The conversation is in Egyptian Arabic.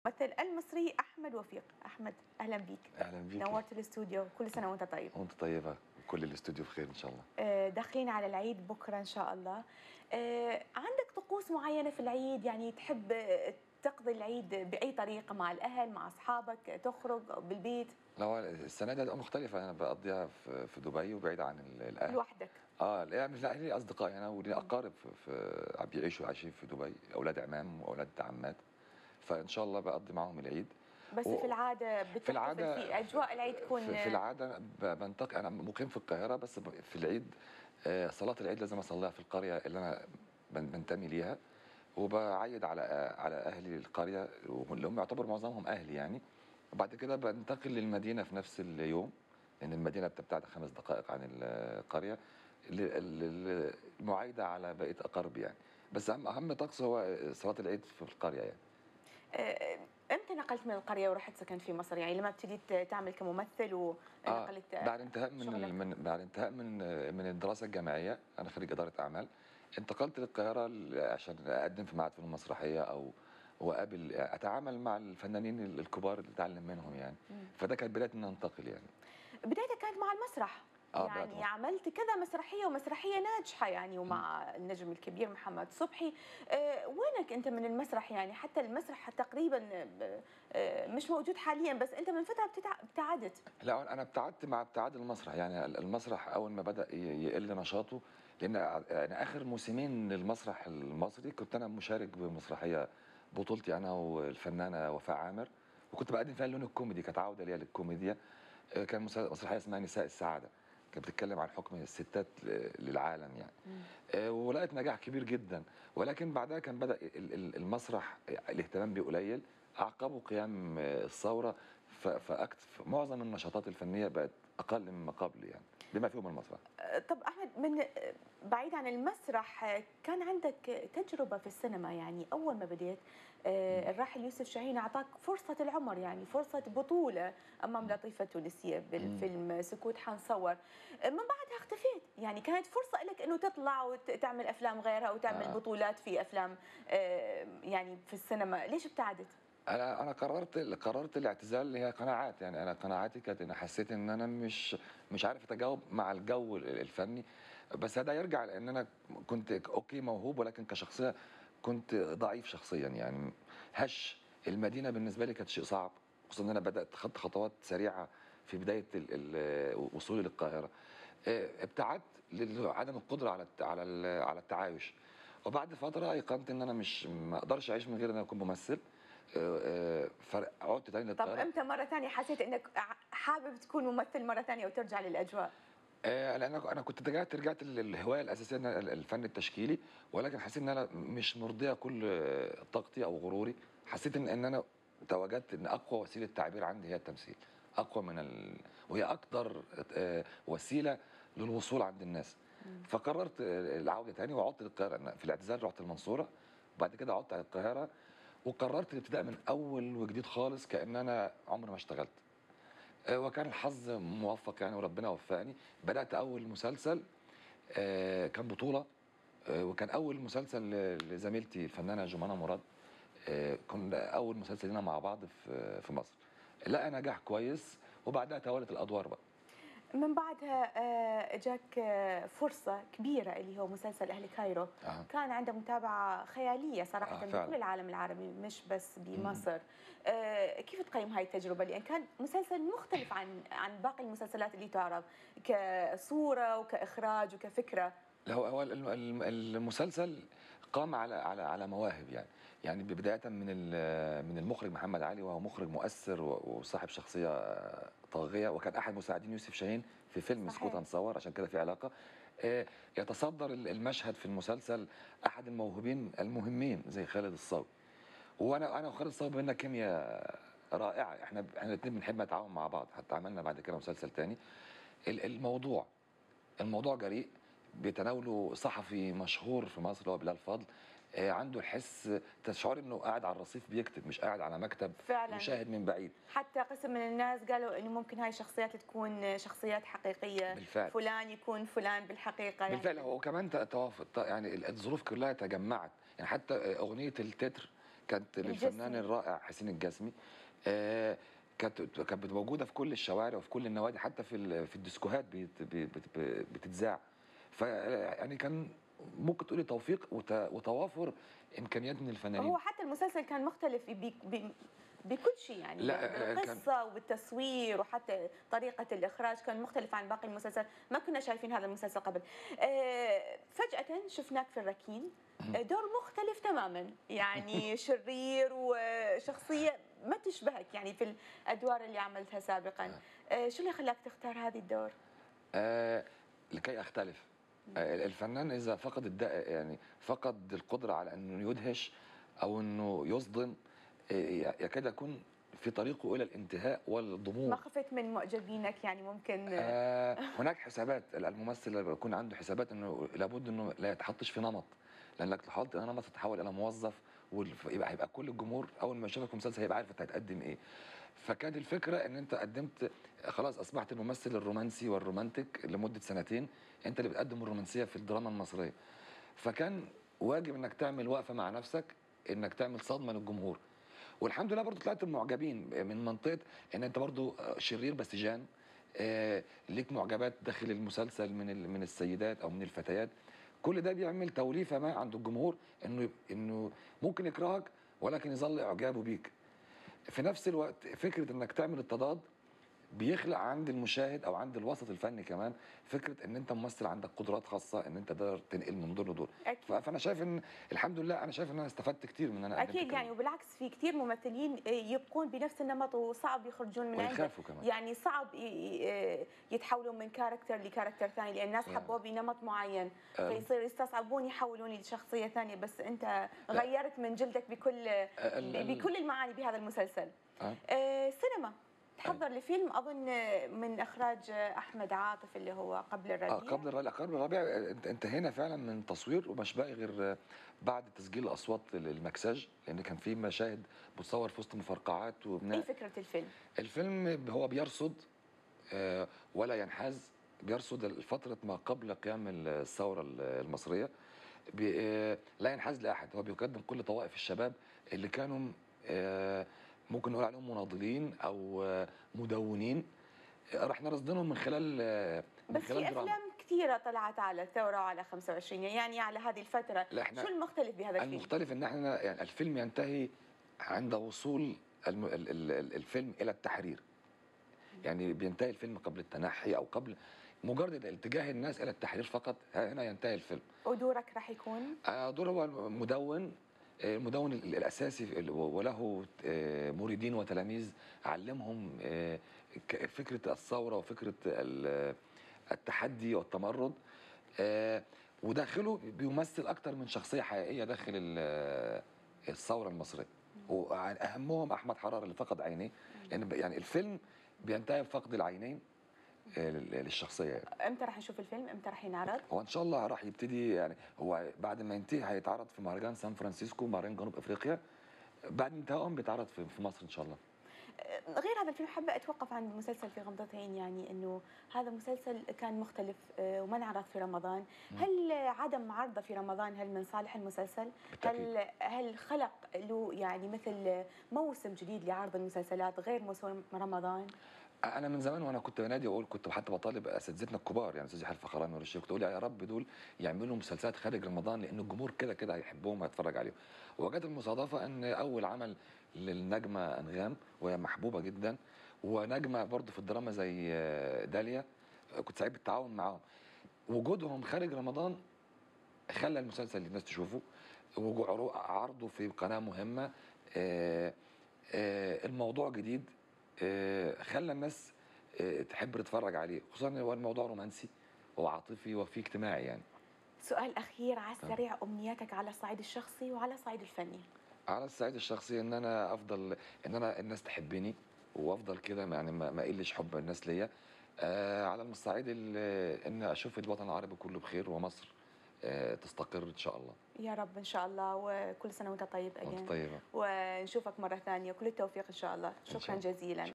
الممثل المصري احمد وفيق احمد اهلا بيك اهلا بيك نورت الاستوديو كل سنه وانت طيب وانت طيبه وكل الاستوديو بخير ان شاء الله آه، داخلين على العيد بكره ان شاء الله آه، عندك طقوس معينه في العيد يعني تحب آه، تقضي العيد باي طريقه مع الاهل مع اصحابك تخرج بالبيت لا هو السنه دي هتبقى مختلفه انا بقضيها في في دبي وبعيد عن ال- الاهل لوحدك اه لا مش لا لي اصدقائي انا ولي اقارب في, في بيعيشوا عايشين في دبي اولاد عمام واولاد عمات فان شاء الله بقضي معاهم العيد بس و- في العاده بتحتفل العادة في اجواء العيد تكون في, في العاده ب- بنتقل انا مقيم في القاهره بس ب- في العيد آه، صلاه العيد لازم اصليها في القريه اللي انا بن- بنتمي ليها وبعيد على على اهلي القريه واللي هم يعتبر معظمهم اهلي يعني وبعد كده بنتقل للمدينه في نفس اليوم لان المدينه بتبتعد خمس دقائق عن القريه ل- ل- المعايده على بقيه اقاربي يعني بس اهم اهم طقس هو صلاه العيد في القريه يعني آه، امتى نقلت من القريه ورحت سكنت في مصر يعني لما ابتديت تعمل كممثل ونقلت بعد انتهاء من شغلك. ال- من بعد انتهاء من من الدراسه الجامعيه انا خريج اداره اعمال انتقلت للقاهره ل- عشان اقدم في معهد فنون مسرحيه او واقابل اتعامل مع الفنانين الكبار اللي اتعلم منهم يعني مم. فده كانت بدايه ان انتقل يعني بدايتك كانت مع المسرح آه، يعني طبعاً. عملت كذا مسرحيه ومسرحيه ناجحه يعني ومع النجم الكبير محمد صبحي آه، وينك انت من المسرح يعني حتى المسرح تقريبا آه، مش موجود حاليا بس انت من فتره بتتع- ابتعدت لا انا ابتعدت مع ابتعاد المسرح يعني المسرح اول ما بدا ي- يقل نشاطه لان يعني اخر موسمين للمسرح المصري كنت انا مشارك بمسرحيه بطولتي انا والفنانه وفاء عامر وكنت بقدم فيها اللون الكوميدي كانت عوده ليا للكوميديا آه، كان مسا- مسرحيه اسمها نساء السعاده كانت بتتكلم عن حكم الستات ل- للعالم يعني آه، ولقت نجاح كبير جدا ولكن بعدها كان بدا ال- ال- المسرح الاهتمام بيه قليل اعقبه قيام آه، الثوره ف- فأكت معظم النشاطات الفنيه بقت اقل مما قبل يعني بما فيهم المسرح آه، طب احمد من آه، بعيد عن المسرح آه، كان عندك تجربه في السينما يعني اول ما بديت آه، الراحل يوسف شاهين اعطاك فرصه العمر يعني فرصه بطوله امام لطيفه تونسيه بالفيلم سكوت حنصور آه، من بعدها اختفيت يعني كانت فرصه لك انه تطلع وتعمل افلام غيرها وتعمل آه. بطولات في افلام آه، يعني في السينما ليش ابتعدت انا انا قررت قررت الاعتزال اللي هي قناعات يعني انا قناعاتي كانت ان حسيت ان انا مش مش عارف اتجاوب مع الجو الفني بس هذا يرجع لان انا كنت اوكي موهوب ولكن كشخصيه كنت ضعيف شخصيا يعني هش المدينه بالنسبه لي كانت شيء صعب خصوصا ان انا بدات خدت خطوات سريعه في بدايه ال- ال- وصولي للقاهره آه، ابتعدت لعدم القدره على الت- على ال- على التعايش وبعد فتره ايقنت ان انا مش ما اقدرش اعيش من غير ان انا اكون ممثل آه، آه، فعدت تاني طب للقاهره امتى مره ثانيه حسيت انك ع- حابب تكون ممثل مره ثانيه وترجع للاجواء آه، لان انا أنا كنت رجعت رجعت للهوايه الاساسيه إن أنا الفن التشكيلي ولكن حسيت ان انا مش مرضيه كل آه، طاقتي او غروري حسيت ان ان انا تواجدت ان اقوى وسيله تعبير عندي هي التمثيل اقوى من ال... وهي اكتر آه، وسيله للوصول عند الناس فقررت آه، العوده تاني وعدت للقاهره أنا في الاعتزال رحت المنصوره وبعد كده عدت على القاهره وقررت الابتداء من اول وجديد خالص كان انا عمري ما اشتغلت آه، وكان الحظ موفق يعني وربنا وفقني بدات اول مسلسل آه، كان بطوله آه، وكان اول مسلسل ل- لزميلتي الفنانه جمانه مراد آه، كنا اول مسلسل لنا مع بعض في في مصر لقى نجاح كويس وبعدها توالت الادوار بقى من بعدها آه، جاك آه، فرصة كبيرة اللي هو مسلسل أهل كايرو آه. كان عنده متابعة خيالية صراحة آه، بكل فعلا. العالم العربي مش بس بمصر آه، كيف تقيم هاي التجربة لأن كان مسلسل مختلف عن عن باقي المسلسلات اللي تعرض كصورة وكإخراج وكفكرة لا هو هو الم- الم- المسلسل قام على على على مواهب يعني يعني بدايه من ال- من المخرج محمد علي وهو مخرج مؤثر و- وصاحب شخصيه طاغيه وكان احد مساعدين يوسف شاهين في فيلم صحيح. سكوت هنصور عشان كده في علاقه آه، يتصدر ال- المشهد في المسلسل احد الموهوبين المهمين زي خالد الصاوي وانا انا وخالد الصاوي بينا كيمياء رائعه احنا احنا الاثنين بنحب نتعاون مع بعض حتى عملنا بعد كده مسلسل تاني ال- الموضوع الموضوع جريء بيتناوله صحفي مشهور في مصر هو بلال فضل آه، عنده الحس تشعر انه قاعد على الرصيف بيكتب مش قاعد على مكتب فعلاً. مشاهد من بعيد حتى قسم من الناس قالوا انه ممكن هاي الشخصيات تكون شخصيات حقيقيه بالفعل. فلان يكون فلان بالحقيقه بالفعل هو كمان ت- توافق ط- يعني ال- الظروف كلها تجمعت يعني حتى اغنيه التتر كانت الجسمي. للفنان الرائع حسين الجسمي آه، كانت كانت موجوده في كل الشوارع وفي كل النوادي حتى في ال- في الديسكوهات بت- بت- بت- بتتذاع ف يعني كان ممكن تقولي توفيق وت- وتوافر امكانيات من الفنانين هو حتى المسلسل كان مختلف ب- ب- بكل شيء يعني لا، آه، كان- بالقصة وبالتصوير وحتى طريقة الإخراج كان مختلف عن باقي المسلسل ما كنا شايفين هذا المسلسل قبل آه، فجأة شفناك في الركين آه، دور مختلف تماما يعني شرير وشخصية ما تشبهك يعني في الأدوار اللي عملتها سابقا آه، شو اللي خلاك تختار هذه الدور؟ آه لكي اختلف آه الفنان اذا فقد الد... يعني فقد القدره على انه يدهش او انه يصدم آه يكاد يكون في طريقه الى الانتهاء ما والضمور خفت من معجبينك يعني ممكن آه هناك حسابات الممثل لما يكون عنده حسابات انه لابد انه لا يتحطش في نمط لانك لو حاولت ان نمط تتحول الى موظف ويبقى هيبقى كل الجمهور اول ما يشوفك في المسلسل هيبقى عارف انت هتقدم ايه فكانت الفكره ان انت قدمت خلاص اصبحت الممثل الرومانسي والرومانتك لمده سنتين انت اللي بتقدم الرومانسيه في الدراما المصريه فكان واجب انك تعمل وقفه مع نفسك انك تعمل صدمه للجمهور والحمد لله برضو طلعت معجبين من منطقه ان انت برضو شرير بس جان آه، ليك معجبات داخل المسلسل من ال- من السيدات او من الفتيات كل ده بيعمل توليفه ما عند الجمهور انه انه ممكن يكرهك ولكن يظل اعجابه بيك في نفس الوقت فكره انك تعمل التضاد بيخلق عند المشاهد او عند الوسط الفني كمان فكره ان انت ممثل عندك قدرات خاصه ان انت تقدر تنقل من دور لدور ف- أكيد فانا شايف ان الحمد لله انا شايف ان انا استفدت كتير من ان انا قدمت اكيد كده. يعني وبالعكس في كثير ممثلين آه، يبقون بنفس النمط وصعب يخرجون من عنده ويخافوا كمان يعني صعب ي- ي- يتحولوا من كاركتر لكاركتر ثاني لان الناس يعني. حبوه بنمط معين آه، فيصير يستصعبون يحولون لشخصيه ثانيه بس انت غيرت من جلدك بكل ال- ال- بكل المعاني بهذا المسلسل آه. آه، سينما تحضر لفيلم اظن آه، من اخراج آه، احمد عاطف اللي هو قبل اه الربيع قبل الربيع قبل الربيع انت انتهينا فعلا من تصوير ومش باقي غير بعد تسجيل الاصوات المكساج لان كان في مشاهد بتصور في وسط مفرقعات اي وبناء فكره الفيلم الفيلم هو بيرصد آه، ولا ينحاز بيرصد فترة ما قبل قيام الثورة المصرية بي- آه، لا ينحاز لأحد هو بيقدم كل طوائف الشباب اللي كانوا آه، ممكن نقول عليهم مناضلين أو آه، مدونين آه، راح نرصدهم من خلال آه، من بس في خلال دراما افلام كثيره طلعت على الثوره وعلى 25 يعني على هذه الفتره لا احنا شو المختلف بهذا الفيلم؟ المختلف ان احنا يعني الفيلم ينتهي عند وصول الم... ال- ال- ال- الفيلم الى التحرير يعني بينتهي الفيلم قبل التنحي او قبل مجرد اتجاه الناس الى التحرير فقط هنا ينتهي الفيلم ودورك راح يكون آه، دور هو مدون آه، المدون ال- الاساسي ال- وله آه، مريدين وتلاميذ علمهم آه، ك- فكره الثوره وفكره ال- التحدي والتمرد آه، وداخله بيمثل اكتر من شخصيه حقيقيه داخل ال- الثوره المصريه واهمهم احمد حراره اللي فقد عينيه لان ب- يعني الفيلم بينتهي بفقد العينين آه، لل- للشخصيه يعني. امتى راح نشوف الفيلم؟ امتى راح ينعرض؟ هو ان شاء الله راح يبتدي يعني هو بعد ما ينتهي هيتعرض في مهرجان سان فرانسيسكو مهرجان جنوب افريقيا بعد انتهائهم بيتعرض في في مصر ان شاء الله آه، غير هذا الفيلم حابه اتوقف عند مسلسل في غمضة عين يعني انه هذا مسلسل كان مختلف آه، وما انعرض في رمضان، هل عدم عرضه في رمضان هل من صالح المسلسل؟ بالتاكيد هل هل خلق له يعني مثل موسم جديد لعرض المسلسلات غير موسم رمضان؟ انا من زمان وانا كنت بنادي واقول كنت حتى بطالب اساتذتنا الكبار يعني استاذ يحيى الفخراني والشيخ كنت اقول يا رب دول يعملوا مسلسلات خارج رمضان لان الجمهور كده كده هيحبهم وهيتفرج عليهم وجت المصادفه ان اول عمل للنجمه انغام وهي محبوبه جدا ونجمه برضو في الدراما زي آه، داليا آه، كنت سعيد بالتعاون معاهم وجودهم خارج رمضان خلى المسلسل اللي الناس تشوفه وجو- عرضه في قناه مهمه آه، آه، الموضوع جديد آه، خلى الناس آه، تحب تتفرج عليه خصوصا ان هو الموضوع رومانسي وعاطفي وفيه اجتماعي يعني سؤال اخير على السريع امنياتك على الصعيد الشخصي وعلى الصعيد الفني. على الصعيد الشخصي ان انا افضل ان انا الناس تحبني وافضل كده يعني ما ما اقلش حب الناس ليا آه على الصعيد ال- ان اشوف الوطن العربي كله بخير ومصر آه تستقر ان شاء الله يا رب ان شاء الله وكل سنه وانت طيب وانت again. طيبه ونشوفك مره ثانيه كل التوفيق ان شاء الله شاء شكرا الله. جزيلا